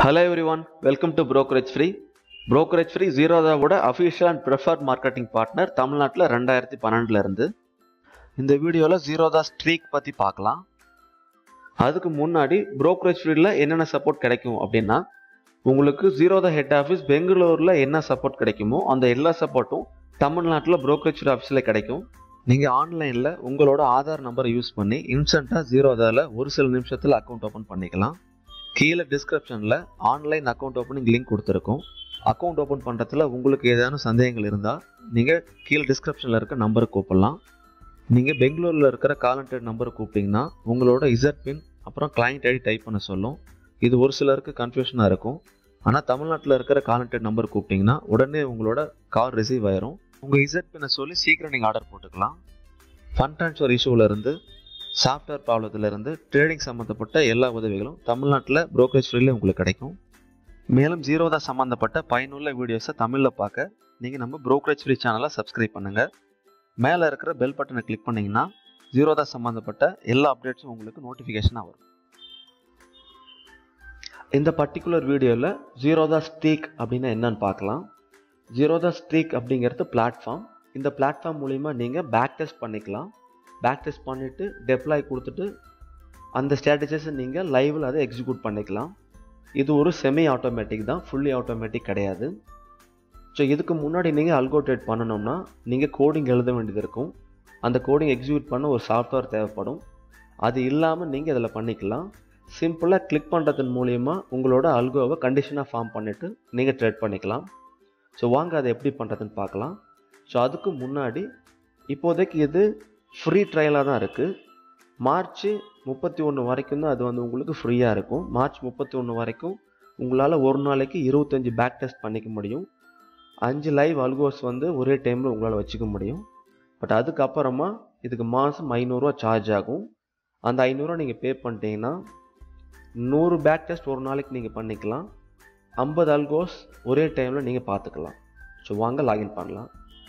hello everyone welcome to brokerage free brokerage free ஜீரோதாவோட official and preferred marketing partner தமிழ்நாட்டில் ரெண்டாயிரத்தி பன்னெண்டுல இருந்து இந்த வீடியோவில் ஜீரோதா ஸ்ட்ரீக் பற்றி பார்க்கலாம் அதுக்கு முன்னாடி brokerage ஃபீல்டில் என்னென்ன சப்போர்ட் கிடைக்கும் அப்படின்னா உங்களுக்கு ஜீரோதா ஹெட் ஆஃபீஸ் பெங்களூரில் என்ன சப்போர்ட் கிடைக்குமோ அந்த எல்லா சப்போர்ட்டும் தமிழ்நாட்டில் brokerage ஆஃபீஸில் கிடைக்கும் நீங்கள் ஆன்லைனில் உங்களோட ஆதார் நம்பரை யூஸ் பண்ணி இன்ஸ்டண்ட்டாக ஜீரோதாவில் ஒரு சில நிமிஷத்தில் அக்கௌண்ட் ஓப்பன் பண்ணிக்கலாம் கீழே டிஸ்கிரிப்ஷனில் ஆன்லைன் அக்கௌண்ட் ஓப்பனிங் லிங்க் கொடுத்துருக்கோம் அக்கௌண்ட் ஓப்பன் பண்ணுறதுல உங்களுக்கு ஏதேனும் சந்தேகங்கள் இருந்தால் நீங்கள் கீழே டிஸ்கிரிப்ஷனில் இருக்க நம்பருக்கு கூப்பிடலாம் நீங்கள் பெங்களூரில் இருக்கிற காலண்டட் நம்பரை கூப்பிட்டீங்கன்னா உங்களோட இசட் பின் அப்புறம் கிளைண்ட் ஐடி டைப் பண்ண சொல்லும் இது ஒரு சிலருக்கு கன்ஃபியூஷனாக இருக்கும் ஆனால் தமிழ்நாட்டில் இருக்கிற காலண்டட் நம்பர் கூப்பிட்டீங்கன்னா உடனே உங்களோட கால் ரிசீவ் ஆயிரும் உங்கள் இசட் பின்னை சொல்லி சீக்கிரம் நீங்கள் ஆர்டர் போட்டுக்கலாம் ஃபண்ட் ட்ரான்ஸ்ஃபர் இஷ்யூவிலேருந்து சாஃப்ட்வேர் ப்ராப்ளத்திலிருந்து ட்ரேடிங் சம்மந்தப்பட்ட எல்லா உதவிகளும் தமிழ்நாட்டில் brokerage ஃப்ரீல உங்களுக்கு கிடைக்கும் மேலும் ஜீரோதா சம்மந்தப்பட்ட பயனுள்ள வீடியோஸை தமிழில் பார்க்க நீங்கள் நம்ம brokerage ஃப்ரீ சேனலை சப்ஸ்கிரைப் பண்ணுங்கள் மேலே இருக்கிற பெல் பட்டனை கிளிக் பண்ணிங்கன்னா ஜீரோதா சம்மந்தப்பட்ட எல்லா அப்டேட்ஸும் உங்களுக்கு நோட்டிஃபிகேஷனாக வரும் இந்த பர்டிகுலர் வீடியோவில் ஜீரோதா ஸ்ட்ரீக் அப்படின்னா என்னன்னு பார்க்கலாம் ஜீரோதா ஸ்ட்ரீக் அப்படிங்கிறது பிளாட்ஃபார்ம் இந்த பிளாட்ஃபார்ம் மூலிமா நீங்கள் பேக் டெஸ்ட் பண்ணிக்கலாம் பேக் டெஸ்ட் பண்ணிவிட்டு டெப்ளாய் கொடுத்துட்டு அந்த ஸ்ட்ராட்டஜிஸை நீங்கள் லைவில் அதை எக்ஸிக்யூட் பண்ணிக்கலாம் இது ஒரு செமி ஆட்டோமேட்டிக் தான் ஃபுல்லி ஆட்டோமேட்டிக் கிடையாது ஸோ இதுக்கு முன்னாடி நீங்கள் அல்கோட்ரேட் பண்ணணும்னா நீங்கள் கோடிங் எழுத வேண்டியது இருக்கும் அந்த கோடிங் எக்ஸிக்யூட் பண்ண ஒரு சாஃப்ட்வேர் தேவைப்படும் அது இல்லாமல் நீங்கள் இதில் பண்ணிக்கலாம் சிம்பிளாக கிளிக் பண்ணுறதன் மூலிமா உங்களோட அல்கோவை கண்டிஷனாக ஃபார்ம் பண்ணிவிட்டு நீங்கள் ட்ரேட் பண்ணிக்கலாம் ஸோ வாங்க அதை எப்படி பண்ணுறதுன்னு பார்க்கலாம் ஸோ அதுக்கு முன்னாடி இப்போதைக்கு இது ஃப்ரீ ட்ரையலாக தான் இருக்குது மார்ச் முப்பத்தி ஒன்று வரைக்கும் தான் அது வந்து உங்களுக்கு ஃப்ரீயாக இருக்கும் மார்ச் முப்பத்தி ஒன்று வரைக்கும் உங்களால் ஒரு நாளைக்கு இருபத்தஞ்சி பேக் டெஸ்ட் பண்ணிக்க முடியும் அஞ்சு லைவ் அல்கோஸ் வந்து ஒரே டைமில் உங்களால் வச்சுக்க முடியும் பட் அதுக்கப்புறமா இதுக்கு மாதம் ஐநூறுரூவா சார்ஜ் ஆகும் அந்த ஐநூறுரூவா நீங்கள் பே பண்ணிட்டீங்கன்னா நூறு பேக் டெஸ்ட் ஒரு நாளைக்கு நீங்கள் பண்ணிக்கலாம் ஐம்பது அல்கோஸ் ஒரே டைமில் நீங்கள் பார்த்துக்கலாம் ஸோ வாங்க லாகின் பண்ணலாம்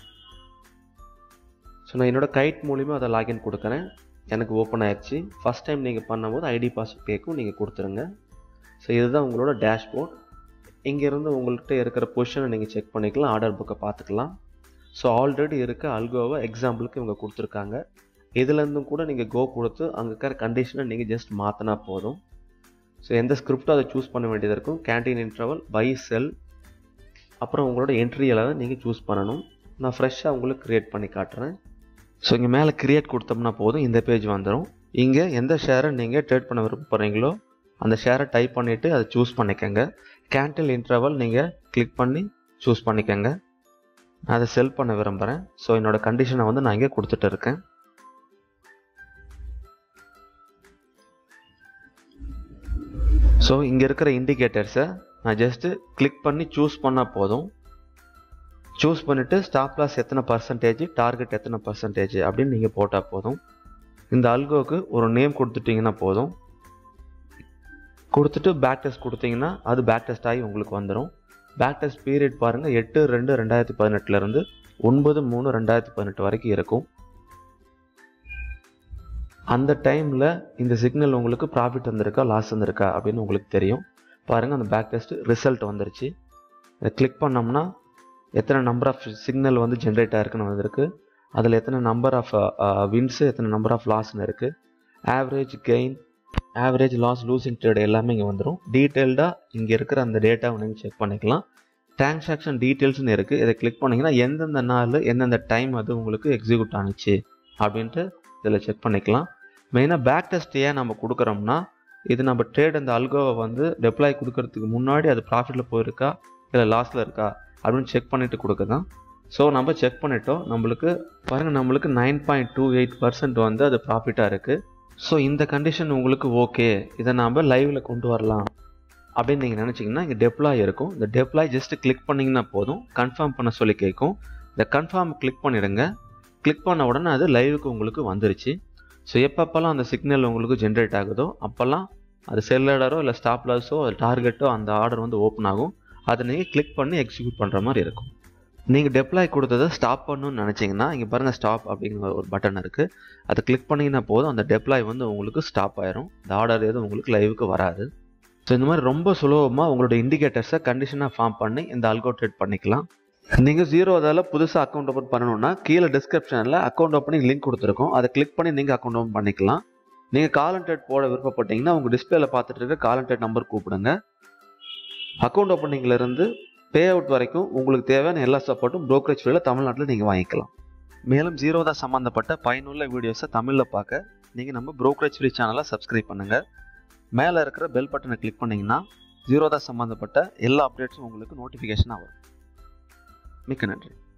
ஸோ நான் என்னோடய கைட் மூலிமா அதை லாகின் கொடுக்குறேன் எனக்கு ஓப்பன் ஆயிடுச்சு ஃபஸ்ட் டைம் நீங்கள் பண்ணும்போது ஐடி பாஸ்வேர்ட் கேட்கும் நீங்கள் கொடுத்துருங்க ஸோ இதுதான் உங்களோட டேஷ்போர்ட் இங்கேருந்து உங்கள்கிட்ட இருக்கிற பொசிஷனை நீங்கள் செக் பண்ணிக்கலாம் ஆர்டர் புக்கை பார்த்துக்கலாம் ஸோ ஆல்ரெடி இருக்க அல்கோவை எக்ஸாம்பிளுக்கு இவங்க கொடுத்துருக்காங்க இதுலேருந்தும் கூட நீங்கள் கோ கொடுத்து அங்கே இருக்கிற கண்டிஷனை நீங்கள் ஜஸ்ட் மாற்றினா போதும் ஸோ எந்த ஸ்கிரிப்டோ அதை சூஸ் பண்ண வேண்டியது இருக்கும் கேன்டீன் இன்டர்வல் பை செல் அப்புறம் உங்களோட என்ட்ரி எல்லாம் நீங்கள் சூஸ் பண்ணணும் நான் ஃப்ரெஷ்ஷாக உங்களுக்கு க்ரியேட் பண்ணி காட்டுறேன் ஸோ இங்கே மேலே க்ரியேட் கொடுத்தோம்னா போதும் இந்த பேஜ் வந்துடும் இங்கே எந்த ஷேரை நீங்கள் ட்ரேட் பண்ண விருப்பப்படுறீங்களோ அந்த ஷேரை டைப் பண்ணிவிட்டு அதை சூஸ் பண்ணிக்கோங்க கேன்டில் இன்டர்வல் நீங்கள் கிளிக் பண்ணி சூஸ் பண்ணிக்கோங்க நான் அதை செல் பண்ண விரும்புகிறேன் ஸோ என்னோடய கண்டிஷனை வந்து நான் இங்கே கொடுத்துட்டு இருக்கேன் ஸோ இங்கே இருக்கிற இண்டிகேட்டர்ஸை நான் ஜஸ்ட்டு கிளிக் பண்ணி சூஸ் பண்ணால் போதும் சூஸ் பண்ணிவிட்டு ஸ்டாப் லாஸ் எத்தனை பர்சன்டேஜ் டார்கெட் எத்தனை பர்சன்டேஜ் அப்படின்னு நீங்கள் போட்டால் போதும் இந்த அல்கோவுக்கு ஒரு நேம் கொடுத்துட்டிங்கன்னா போதும் கொடுத்துட்டு பேக் டெஸ்ட் கொடுத்தீங்கன்னா அது பேக் டெஸ்ட் ஆகி உங்களுக்கு வந்துடும் பேக் டெஸ்ட் பீரியட் பாருங்கள் எட்டு ரெண்டு ரெண்டாயிரத்தி பதினெட்டுலேருந்து ஒன்பது மூணு ரெண்டாயிரத்தி பதினெட்டு வரைக்கும் இருக்கும் அந்த டைமில் இந்த சிக்னல் உங்களுக்கு ப்ராஃபிட் வந்திருக்கா லாஸ் வந்திருக்கா அப்படின்னு உங்களுக்கு தெரியும் பாருங்கள் அந்த பேக் டெஸ்ட் ரிசல்ட் வந்துருச்சு இதை கிளிக் பண்ணோம்னா எத்தனை நம்பர் ஆஃப் சிக்னல் வந்து ஜென்ரேட் ஆயிருக்குன்னு வந்திருக்கு அதில் எத்தனை நம்பர் ஆஃப் வின்ஸு எத்தனை நம்பர் ஆஃப் லாஸ்னு இருக்குது average gain average loss losing trade எல்லாமே இங்கே வந்துடும் டீட்டெயில்டாக இங்கே இருக்கிற அந்த டேட்டாவை நீங்கள் செக் பண்ணிக்கலாம் டிரான்சாக்ஷன் டீட்டெயில்ஸ்னு இருக்குது இதை கிளிக் பண்ணிங்கன்னா எந்தெந்த நாள் எந்தெந்த டைம் அது உங்களுக்கு எக்ஸிக்யூட் ஆணுச்சு அப்படின்ட்டு இதில் செக் பண்ணிக்கலாம் மெயினாக பேக் டெஸ்ட் ஏன் நம்ம கொடுக்குறோம்னா இது நம்ம ட்ரேட் அந்த அல்கோவை வந்து டெப்ளாய் கொடுக்கறதுக்கு முன்னாடி அது ப்ராஃபிட்டில் போயிருக்கா இல்லை லாஸில் இருக்கா அப்படின்னு செக் பண்ணிவிட்டு கொடுக்க தான் ஸோ நம்ம செக் பண்ணிட்டோம் நம்மளுக்கு பாருங்கள் நம்மளுக்கு nine point two eight percent வந்து அது ப்ராஃபிட்டாக இருக்குது ஸோ இந்த கண்டிஷன் உங்களுக்கு ஓகே இதை நாம் லைவில் கொண்டு வரலாம் அப்படின்னு நீங்கள் நினச்சிங்கன்னா இங்கே டெப்ளாய் இருக்கும் இந்த டெப்ளாய் ஜஸ்ட் கிளிக் பண்ணிங்கன்னா போதும் கன்ஃபார்ம் பண்ண சொல்லி கேட்கும் இந்த கன்ஃபார்ம் கிளிக் பண்ணிவிடுங்க கிளிக் பண்ண உடனே அது லைவுக்கு உங்களுக்கு வந்துருச்சு ஸோ எப்பப்பெல்லாம் அந்த சிக்னல் உங்களுக்கு ஜென்ரேட் ஆகுதோ அப்போல்லாம் அது செல் ஆர்டரோ இல்லை ஸ்டாப் லாஸோ அது டார்கெட்டோ அந்த ஆர்டர் வந்து ஓப்பன் ஆகும் அதை நீங்கள் கிளிக் பண்ணி எக்ஸிக்யூட் பண்ணுற மாதிரி இருக்கும் நீங்கள் டெப்ளாய் கொடுத்ததை ஸ்டாப் பண்ணணும்னு நினச்சிங்கன்னா இங்கே பாருங்கள் ஸ்டாப் அப்படிங்கிற ஒரு பட்டன் இருக்குது அதை கிளிக் பண்ணிங்கன்னா போதும் அந்த டெப்ளாய் வந்து உங்களுக்கு ஸ்டாப் ஆயிரும் இந்த ஆர்டர் எதுவும் உங்களுக்கு லைவுக்கு வராது ஸோ இந்த மாதிரி ரொம்ப சுலபமாக உங்களோட இண்டிகேட்டர்ஸை கண்டிஷனாக ஃபார்ம் பண்ணி இந்த அல்கோ ட்ரேட் பண்ணிக்கலாம் நீங்கள் ஜீரோதால் புதுசாக அக்கௌண்ட் ஓப்பன் பண்ணணும்னா கீழே டிஸ்கிரிப்ஷனில் அக்கௌண்ட் ஓப்பனிங் லிங்க் கொடுத்துருக்கோம் அதை கிளிக் பண்ணி நீங்கள் அக்கௌண்ட் ஓப்பன் பண்ணிக்கலாம் நீங்கள் கால் அண்ட் ட்ரேட் போட விருப்பப்பட்டீங்கன்னா உங்கள் டிஸ்பிளேல பார்த்துட்டு இருக்க கால் அண்ட் ட்ரேட் நம்பர் கூப்பிடுங்க அக்கௌண்ட் ஓப்பனிங்லேருந்து பே அவுட் வரைக்கும் உங்களுக்கு தேவையான எல்லா சப்போர்ட்டும் brokerage ஃபீல்டில் தமிழ்நாட்டில் நீங்கள் வாங்கிக்கலாம் மேலும் ஜீரோதா சம்மந்தப்பட்ட பயனுள்ள வீடியோஸை தமிழில் பார்க்க நீங்கள் நம்ம brokerage ஃப்ரீ சேனலை சப்ஸ்கிரைப் பண்ணுங்கள் மேலே இருக்கிற பெல் பட்டனை கிளிக் பண்ணிங்கன்னா ஜீரோதா சம்மந்தப்பட்ட எல்லா அப்டேட்ஸும் உங்களுக்கு நோட்டிஃபிகேஷனாக வரும் மிக்க நன்றி